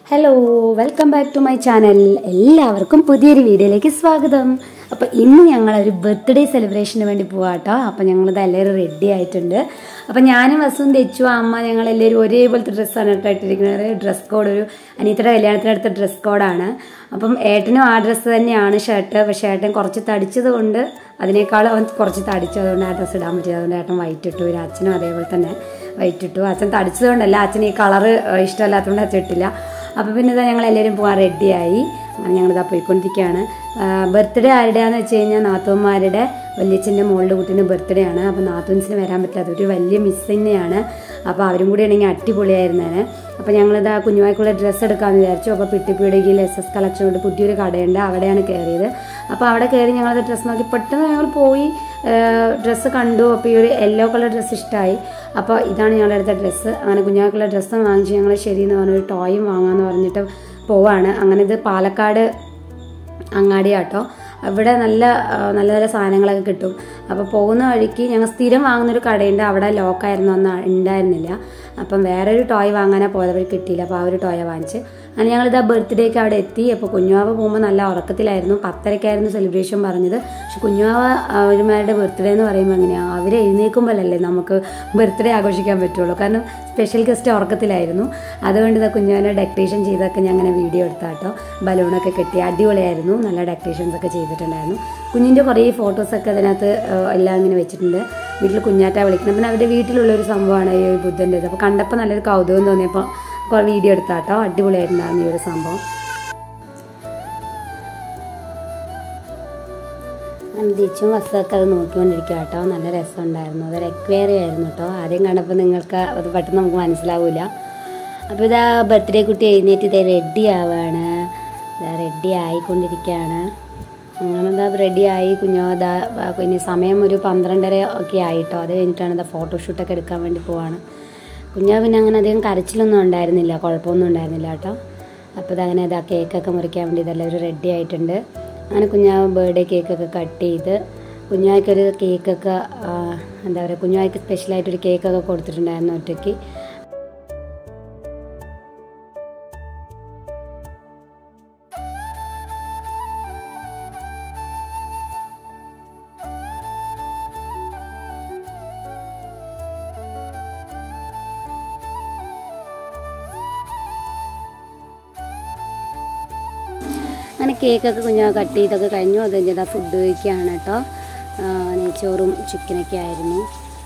hello welcome back to my channel എല്ലാവർക്കും പുതിയൊരു വീഡിയോയിലേക്ക് സ്വാഗതം അപ്പോൾ ഇന്ന് ഞങ്ങളൊരു ബർത്ത്ഡേ സെലിബ്രേഷന് വേണ്ടി പോവാട്ടോ അപ്പോൾ ഞങ്ങളിത് എല്ലാവരും റെഡി ആയിട്ടുണ്ട് അപ്പോൾ ഞാനും വസും തെച്ചു അമ്മ ഞങ്ങളെല്ലാവരും ഒരേപോലത്തെ ഡ്രസ്സാണ് കേട്ടോ ഇട്ടിരിക്കുന്നത് ഡ്രസ് കോഡ് ഒരു അനിയത്തിയുടെ കല്യാണത്തിനടുത്ത ഡ്രസ് കോഡാണ് അപ്പം ഏട്ടനും ആ ഡ്രസ്സ് തന്നെയാണ് ഷർട്ട് പക്ഷേ ഏട്ടൻ കുറച്ച് തടിച്ചത് കൊണ്ട് അതിനേക്കാളും അവൻ കുറച്ച് തടിച്ചതുകൊണ്ട് ആ ഡ്രസ്സ് ഇടാൻ പറ്റിയത് അതുകൊണ്ട് ഏട്ടൻ വൈറ്റ് ഇട്ടു ഒരു അച്ഛനും അതേപോലെ തന്നെ വൈറ്റ് ഇട്ടു അച്ഛൻ തടിച്ചതുകൊണ്ടല്ല അച്ഛൻ ഈ കളറ് ഇഷ്ടമല്ലാത്തതുകൊണ്ട് അച്ഛൻ ഇട്ടില്ല അപ്പോൾ പിന്നെ ഇതാ ഞങ്ങൾ എല്ലാവരും പോകാൻ റെഡിയായി അങ്ങനെ ഞങ്ങളിതാ പോയിക്കൊണ്ടിരിക്കുകയാണ് ബർത്ത്ഡേ ആരുടെയാന്ന് വെച്ച് കഴിഞ്ഞാൽ നാത്തൂന്മാരുടെ വല്യച്ഛൻ്റെ മോളുടെ കുട്ടീൻ്റെ ബർത്ത്ഡേ ആണ് അപ്പോൾ നാത്തൂൻസിന് വരാൻ പറ്റാത്ത ഒരു വലിയ മിസ് തന്നെയാണ് അപ്പോൾ അവരും കൂടി ആണെങ്കിൽ അടിപൊളിയായിരുന്നേനെ അപ്പോൾ ഞങ്ങളിതാ കുഞ്ഞുമായിക്കുള്ള ഡ്രസ്സ് എടുക്കാമെന്ന് വിചാരിച്ചു അപ്പോൾ പിട്ടിപ്പീടികയിൽ എസ് എസ് കളക്ഷൻ കൊണ്ട് പുതിയൊരു കടയുണ്ട് അവിടെയാണ് കയറിയത് അപ്പോൾ അവിടെ കയറി ഞങ്ങളത് ഡ്രസ്സ് നോക്കി പെട്ടെന്ന് ഞങ്ങൾ പോയി ഡ്രസ്സ് കണ്ടു അപ്പോൾ ഈ ഒരു യെല്ലോ കളർ ഡ്രസ്സ് ഇഷ്ടമായി അപ്പോൾ ഇതാണ് ഞങ്ങളുടെ അടുത്ത ഡ്രസ്സ് അങ്ങനെ കുഞ്ഞാക്കുള്ള ഡ്രസ്സ് വാങ്ങിച്ച് ഞങ്ങൾ ശരിയെന്ന് പറഞ്ഞ ഒരു ടോയും വാങ്ങാമെന്ന് പറഞ്ഞിട്ട് പോവാണ് അങ്ങനെ ഇത് പാലക്കാട് അങ്ങാടിയാട്ടോ അവിടെ നല്ല നല്ല നല്ല സാധനങ്ങളൊക്കെ കിട്ടും അപ്പോൾ പോകുന്ന വഴിക്ക് ഞങ്ങൾ സ്ഥിരം വാങ്ങുന്നൊരു കടയുണ്ട് അവിടെ ലോക്കായിരുന്നു അന്ന് ഉണ്ടായിരുന്നില്ല അപ്പം വേറൊരു ടോയ് വാങ്ങാനാണ് പോയത് അവർ കിട്ടിയില്ല അപ്പോൾ ആ ഒരു ടോയ വാങ്ങിച്ച് അങ്ങനെ ഞങ്ങളിതാ ബർത്ത്ഡേക്ക് അവിടെ എത്തി അപ്പോൾ കുഞ്ഞുവാവ പോകുമ്പോൾ നല്ല ഉറക്കത്തിലായിരുന്നു പത്തരക്കായിരുന്നു സെലിബ്രേഷൻ പറഞ്ഞത് പക്ഷെ കുഞ്ഞുവാവ അവരുമാരുടെ ബർത്ത്ഡേ എന്ന് പറയുമ്പോൾ എങ്ങനെയാണ് അവർ എഴുന്നേൽക്കുമ്പോഴല്ലേ നമുക്ക് ബർത്ത്ഡേ ആഘോഷിക്കാൻ പറ്റുള്ളൂ കാരണം സ്പെഷ്യൽ ഗസ്റ്റ് ഉറക്കത്തിലായിരുന്നു അതുകൊണ്ട് ഇതാ കുഞ്ഞുവാനെ ഡെക്കറേഷൻ ചെയ്തൊക്കെ ഞാൻ അങ്ങനെ വീഡിയോ എടുത്താട്ടോ ബലൂണൊക്കെ കെട്ടി അടിപൊളിയായിരുന്നു നല്ല ഡെക്കറേഷൻസ് ഒക്കെ ചെയ്തിട്ടുണ്ടായിരുന്നു കുഞ്ഞിൻ്റെ കുറേ ഫോട്ടോസൊക്കെ അതിനകത്ത് എല്ലാം ഇങ്ങനെ വെച്ചിട്ടുണ്ട് വീട്ടിൽ കുഞ്ഞാറ്റ വിളിക്കണം പിന്നെ അവരുടെ വീട്ടിലുള്ള ഒരു സംഭവമാണ് ഈ ബുദ്ധൻ്റെ അപ്പോൾ കണ്ടപ്പോൾ നല്ലൊരു കൗതുകം തോന്നിയപ്പോൾ കുറേ വീഡിയോ എടുത്താട്ടോ അടിപൊളിയായിട്ടുണ്ടായിരുന്നു ഈ ഒരു സംഭവം തിരിച്ചും വസ്ത്രമൊക്കെ അത് നോക്കിക്കൊണ്ടിരിക്കുക കേട്ടോ നല്ല രസമുണ്ടായിരുന്നു അതൊരു എക്വേറിയം ആയിരുന്നു കേട്ടോ ആദ്യം കണ്ടപ്പോൾ നിങ്ങൾക്ക് അത് പെട്ടെന്ന് നമുക്ക് മനസ്സിലാവില്ല അപ്പോൾ ഇതാ ബർത്ത്ഡേ കുട്ടി എഴുന്നേറ്റ് ഇതേ റെഡി ആവുകയാണ് ഇതാ റെഡി ആയിക്കൊണ്ടിരിക്കുകയാണ് അങ്ങനെ ഇതാ റെഡി ആയി കുഞ്ഞോ ഇതാ പിന്നെ സമയം ഒരു പന്ത്രണ്ടര ഒക്കെ ആയിട്ടോ അത് കഴിഞ്ഞിട്ടാണ് ഇതാ ഫോട്ടോഷൂട്ടൊക്കെ എടുക്കാൻ വേണ്ടി പോവാണ് കുഞ്ഞാ പിന്നെ അങ്ങനെ അധികം കരച്ചിലൊന്നും ഉണ്ടായിരുന്നില്ല കുഴപ്പമൊന്നും ഉണ്ടായിരുന്നില്ല കേട്ടോ അപ്പോൾ ഇതങ്ങനെ ഇതാ കേക്കൊക്കെ മുറിക്കാൻ വേണ്ടി ഇതെല്ലാവരും റെഡി ആയിട്ടുണ്ട് അങ്ങനെ കുഞ്ഞാവ് ബർത്ത്ഡേ കേക്കൊക്കെ കട്ട് ചെയ്ത് കുഞ്ഞായ്ക്കൊരു കേക്കൊക്കെ എന്താ പറയുക കുഞ്ഞായ്ക്ക് സ്പെഷ്യലായിട്ടൊരു കേക്കൊക്കെ കൊടുത്തിട്ടുണ്ടായിരുന്നു ഒറ്റയ്ക്ക് അങ്ങനെ കേക്കൊക്കെ കുഞ്ഞാ കട്ട് ചെയ്തൊക്കെ കഴിഞ്ഞു അത് കഴിഞ്ഞാൽ ഫുഡ് കഴിക്കുകയാണ് കേട്ടോ നെയ്ച്ചോറും ചിക്കനൊക്കെ ആയിരുന്നു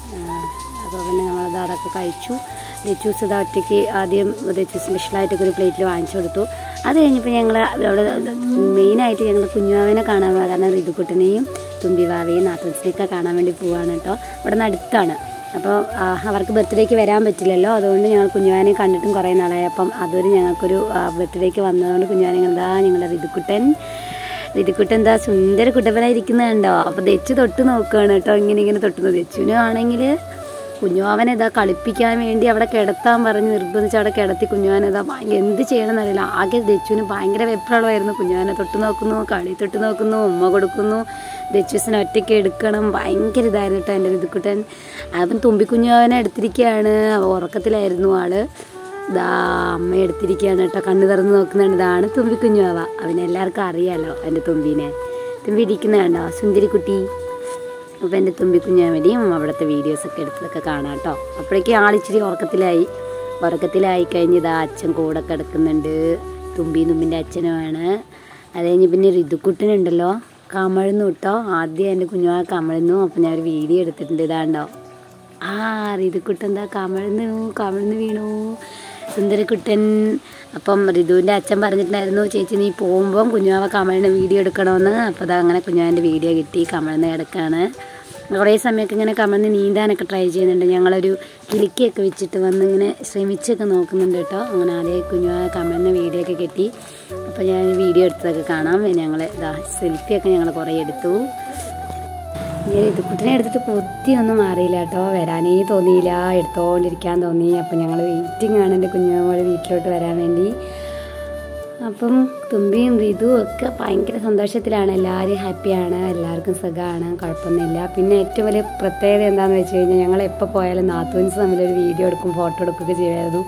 അപ്പോൾ പിന്നെ നമ്മളത് അതൊക്കെ കഴിച്ചു നെച്ചൂസ് ഇത് ഒറ്റയ്ക്ക് ആദ്യം ദച്ചു സ്പെഷ്യലായിട്ടൊക്കെ ഒരു പ്ലേറ്റിൽ വാങ്ങിച്ചു കൊടുത്തു അത് കഴിഞ്ഞപ്പോൾ ഞങ്ങൾ അവിടെ മെയിനായിട്ട് ഞങ്ങൾ കുഞ്ഞുവാവിനെ കാണാൻ കാരണം ഋതുക്കുട്ടനെയും തുമ്പിവാവയും നാത്തൂസിനെയൊക്കെ കാണാൻ വേണ്ടി പോവാണ് കേട്ടോ ഇവിടെ നിന്ന് അടുത്താണ് അപ്പോൾ അവർക്ക് ബർത്ത്ഡേക്ക് വരാൻ പറ്റില്ലല്ലോ അതുകൊണ്ട് ഞങ്ങൾ കുഞ്ഞുവാനെ കണ്ടിട്ടും കുറേ നാളായി അപ്പം അതൊരു ഞങ്ങൾക്കൊരു ബർത്ത്ഡേക്ക് വന്നതുകൊണ്ട് കുഞ്ഞുവാനെ എന്താ ഞങ്ങളുടെ ഋതുക്കുട്ടൻ ഋതുക്കുട്ടൻ എന്താ സുന്ദര കുട്ടപ്പനായിരിക്കുന്നത് കണ്ടോ അപ്പോൾ ദച്ച് തൊട്ട് നോക്കുകയാണ് കേട്ടോ ഇങ്ങനെ ഇങ്ങനെ തൊട്ടുന്നത് ദച്ചുവിനും ആണെങ്കിൽ കുഞ്ഞുവാവനെ ഇതാ കളിപ്പിക്കാൻ വേണ്ടി അവിടെ കിടത്താൻ പറഞ്ഞ് നിർബന്ധിച്ച് അവിടെ കിടത്തി കുഞ്ഞുവാനെ ഇതാ എന്ത് ചെയ്യണമെന്നറിയില്ല ആകെ ദച്ചുവിന് ഭയങ്കര വെപ്രളമായിരുന്നു കുഞ്ഞുവാനെ തൊട്ട് നോക്കുന്നു കളി തൊട്ട് നോക്കുന്നു ഉമ്മ കൊടുക്കുന്നു ദച്ചുസിനെ ഒറ്റയ്ക്ക് എടുക്കണം ഭയങ്കര ഇതായിരുന്നു കേട്ടോ എൻ്റെ ഋതുക്കുട്ടൻ അവൻ തുമ്പിക്കുഞ്ഞുവാവനെ എടുത്തിരിക്കുകയാണ് ഉറക്കത്തിലായിരുന്നു ആള് ഇതാ അമ്മ എടുത്തിരിക്കുകയാണ് കേട്ടോ കണ്ണു തുറന്ന് നോക്കുന്നുണ്ട് ഇതാണ് തുമ്പിക്കുഞ്ഞുവാവ അവനെല്ലാവർക്കും അറിയാലോ എൻ്റെ തുമ്പീനെ തുമ്പി ഇരിക്കുന്ന കണ്ടോ സുന്ദരിക്കുട്ടി അപ്പോൾ എൻ്റെ തുമ്പിക്കുഞ്ഞാമതിയും അവിടുത്തെ വീഡിയോസൊക്കെ എടുത്തതൊക്കെ കാണാം കേട്ടോ അപ്പോഴേക്കും ആളിച്ചിരി ഉറക്കത്തിലായി ഉറക്കത്തിലായി കഴിഞ്ഞ് ഇതാ അച്ഛൻ കൂടെ കിടക്കുന്നുണ്ട് തുമ്പി തുമ്പിൻ്റെ അച്ഛനുമാണ് അത് കഴിഞ്ഞ് പിന്നെ ഋതുക്കുട്ടനുണ്ടല്ലോ കമഴ്ന്നു കേട്ടോ ആദ്യം എൻ്റെ കുഞ്ഞുമാ കമഴ്ന്നു അപ്പം ഞാൻ ഒരു വീഡിയോ എടുത്തിട്ടുണ്ട് ഇതാണ്ടോ ആ ഋതുക്കുട്ടൻ എന്താ കമഴ്ന്നു കമഴ്ന്നു വീണു സുന്ദരക്കുട്ടൻ അപ്പം ഋതുവിൻ്റെ അച്ഛൻ പറഞ്ഞിട്ടുണ്ടായിരുന്നു ചേച്ചി നീ പോകുമ്പം കുഞ്ഞുമാവ കമലിന് വീഡിയോ എടുക്കണമെന്ന് അപ്പോൾ അത് അങ്ങനെ കുഞ്ഞുമാവിൻ്റെ വീഡിയോ കിട്ടി കമഴ്ന്ന് കിടക്കാണ് കുറേ സമയമൊക്കെ ഇങ്ങനെ കമഴ്ന്ന് നീന്താനൊക്കെ ട്രൈ ചെയ്യുന്നുണ്ട് ഞങ്ങളൊരു കിളിക്കൊക്കെ വെച്ചിട്ട് വന്ന് ഇങ്ങനെ ശ്രമിച്ചൊക്കെ നോക്കുന്നുണ്ട് കേട്ടോ അങ്ങനെ ആദ്യം കുഞ്ഞുമാവ കമഴ്ന്ന വീഡിയോ ഒക്കെ കിട്ടി അപ്പോൾ ഞാൻ വീഡിയോ എടുത്തതൊക്കെ കാണാം ഞങ്ങൾ ഇതാ സെൽഫിയൊക്കെ ഞങ്ങൾ കുറേ എടുത്തു ഇത് കുട്ടിനെ എടുത്തിട്ട് പൊത്തിയൊന്നും മാറിയില്ല കേട്ടോ വരാനേ തോന്നിയില്ല എടുത്തോണ്ടിരിക്കാൻ തോന്നി അപ്പം ഞങ്ങൾ വെയിറ്റിംഗ് ആണ് എൻ്റെ കുഞ്ഞുമോൾ വീട്ടിലോട്ട് വരാൻ വേണ്ടി അപ്പം തുമ്പിയും ഋതുവും ഒക്കെ ഭയങ്കര സന്തോഷത്തിലാണ് എല്ലാവരും ഹാപ്പിയാണ് എല്ലാവർക്കും സുഖമാണ് കുഴപ്പമൊന്നുമില്ല പിന്നെ ഏറ്റവും വലിയ പ്രത്യേകത എന്താണെന്ന് വെച്ച് കഴിഞ്ഞാൽ ഞങ്ങൾ എപ്പോൾ പോയാലും നാത്തൂൻസ് തമ്മിലൊരു വീഡിയോ എടുക്കും ഫോട്ടോ എടുക്കുകയൊക്കെ ചെയ്യുമായിരുന്നു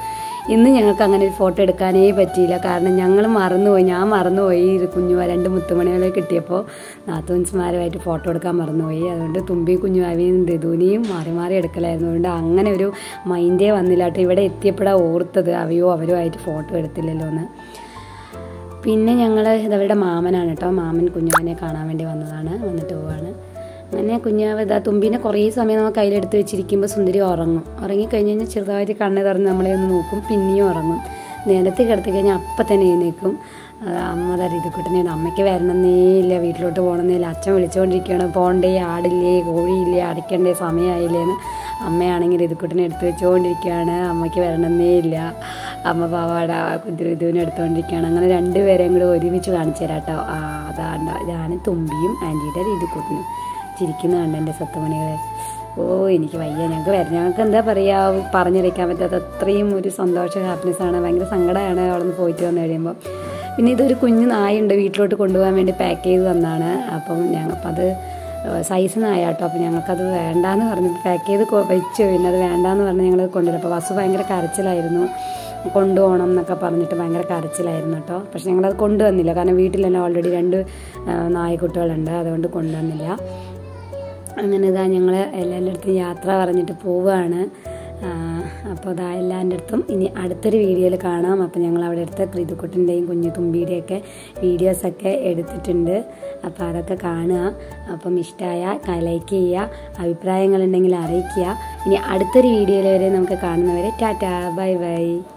ഇന്ന് ഞങ്ങൾക്ക് അങ്ങനെ ഒരു ഫോട്ടോ എടുക്കാനേ പറ്റിയില്ല കാരണം ഞങ്ങൾ മറന്നുപോയി ഞാൻ മറന്നുപോയി ഈ കുഞ്ഞു രണ്ട് മുത്തുമണികളെ കിട്ടിയപ്പോൾ നാത്തൂൻസ്മാരുമായിട്ട് ഫോട്ടോ എടുക്കാൻ മറന്നുപോയി അതുകൊണ്ട് തുമ്പി കുഞ്ഞുവാവിയും ഋതുവിനെയും മാറി മാറി എടുക്കലായിരുന്നു അതുകൊണ്ട് അങ്ങനെ ഒരു മൈൻഡേ വന്നില്ല കേട്ടോ ഇവിടെ എത്തിയപ്പോഴാണ് ഓർത്തത് അവയോ അവരോ ആയിട്ട് ഫോട്ടോ എടുത്തില്ലല്ലോ എന്ന് പിന്നെ ഞങ്ങൾ ഇതവരുടെ മാമനാണ് കേട്ടോ മാമൻ കുഞ്ഞാവിനെ കാണാൻ വേണ്ടി വന്നതാണ് വന്നിട്ട് പോവാണ് അങ്ങനെ കുഞ്ഞാവ് ഇതാ തുമ്പീനെ കുറേ സമയം നമ്മൾ കയ്യിലെടുത്ത് വെച്ചിരിക്കുമ്പോൾ സുന്ദരി ഉറങ്ങും ഉറങ്ങിക്കഴിഞ്ഞ് കഴിഞ്ഞാൽ ചെറുതായിട്ട് കണ്ണ് തുറന്ന് നമ്മളെ ഒന്ന് നോക്കും പിന്നെയും ഉറങ്ങും നേരത്തെ കിടത്തി കഴിഞ്ഞാൽ അപ്പം തന്നെ എഴുന്നേക്കും ആ, അമ്മ തരും ഇത് കുട്ടനെയാണ് അമ്മയ്ക്ക് വരണമെന്നേ ഇല്ല വീട്ടിലോട്ട് പോകണമെന്നില്ല അച്ഛൻ വിളിച്ചുകൊണ്ടിരിക്കുകയാണ് പോകണ്ടേ ആടില്ലേ കോഴിയില്ലേ അടിക്കണ്ടേ സമയമായില്ലേന്ന് അമ്മയാണെങ്കിൽ ഋതുക്കുട്ടനെ എടുത്ത് വെച്ചുകൊണ്ടിരിക്കുകയാണ് അമ്മയ്ക്ക് വരണമെന്നേ ഇല്ല അമ്മ പാവാട കുതിര ഇതുവിനെ എടുത്തുകൊണ്ടിരിക്കുകയാണ് അങ്ങനെ രണ്ടുപേരെയും കൂടെ ഒരുമിച്ച് കാണിച്ചു തരാം കേട്ടോ ആ അതാണ്ട ഞാൻ തുമ്പിയും ആൻറ്റിയുടെ ഋതുക്കുട്ടനും ചിരിക്കുന്ന കണ്ട് എൻ്റെ സത്തുമണികളെ ഓ എനിക്ക് വയ്യ ഞങ്ങൾക്ക് വരാം ഞങ്ങൾക്ക് എന്താ പറയുക പറഞ്ഞറിയിക്കാൻ പറ്റാത്ത അത്രയും ഒരു സന്തോഷ ഹാപ്പിനെസ് ആണ് ഭയങ്കര സങ്കടമാണ് അവിടെ നിന്ന് പോയിട്ട് വന്നു കഴിയുമ്പോൾ പിന്നെ ഇതൊരു കുഞ്ഞു നായുണ്ട് വീട്ടിലോട്ട് കൊണ്ടുപോകാൻ വേണ്ടി പാക്ക് ചെയ്ത് തന്നാണ് അപ്പം ഞങ്ങൾക്കപ്പം അത് സൈസ് നായ കേട്ടോ അപ്പോൾ ഞങ്ങൾക്കത് വേണ്ടാന്ന് പറഞ്ഞു പാക്ക് ചെയ്ത് കൊ- വെച്ചു പിന്നെ അത് വേണ്ടാന്ന് പറഞ്ഞ് ഞങ്ങൾ കൊണ്ടുവരും അപ്പോൾ വസു ഭയങ്കര കരച്ചിലായിരുന്നു കൊണ്ടുപോകണം എന്നൊക്കെ പറഞ്ഞിട്ട് ഭയങ്കര കരച്ചിലായിരുന്നു കേട്ടോ പക്ഷെ ഞങ്ങളത് കൊണ്ടുവന്നില്ല കാരണം വീട്ടിൽ തന്നെ ഓൾറെഡി രണ്ട് ആ, നായക്കുട്ടികളുണ്ട് അതുകൊണ്ട് കൊണ്ടുവന്നില്ല അങ്ങനെ ഇതാ ഞങ്ങൾ എല്ലാവരുടെ യാത്ര പറഞ്ഞിട്ട് പോവുകയാണ് അപ്പോൾ അതാ എല്ലാവരുടെ അടുത്തും ഇനി അടുത്തൊരു വീഡിയോയിൽ കാണാം അപ്പോൾ ഞങ്ങൾ അവിടെ എടുത്ത കൃതുക്കുട്ടിൻ്റെയും കുഞ്ഞു തുമ്പിയുടെയൊക്കെ വീഡിയോസൊക്കെ എടുത്തിട്ടുണ്ട് അപ്പോൾ അതൊക്കെ കാണുക അപ്പം ഇഷ്ടമായ ലൈക്ക് ചെയ്യുക അഭിപ്രായങ്ങളുണ്ടെങ്കിൽ അറിയിക്കുക ഇനി അടുത്തൊരു വീഡിയോയിൽ വരെ നമുക്ക് കാണുന്നവരെ ടാറ്റാ ബൈ ബൈ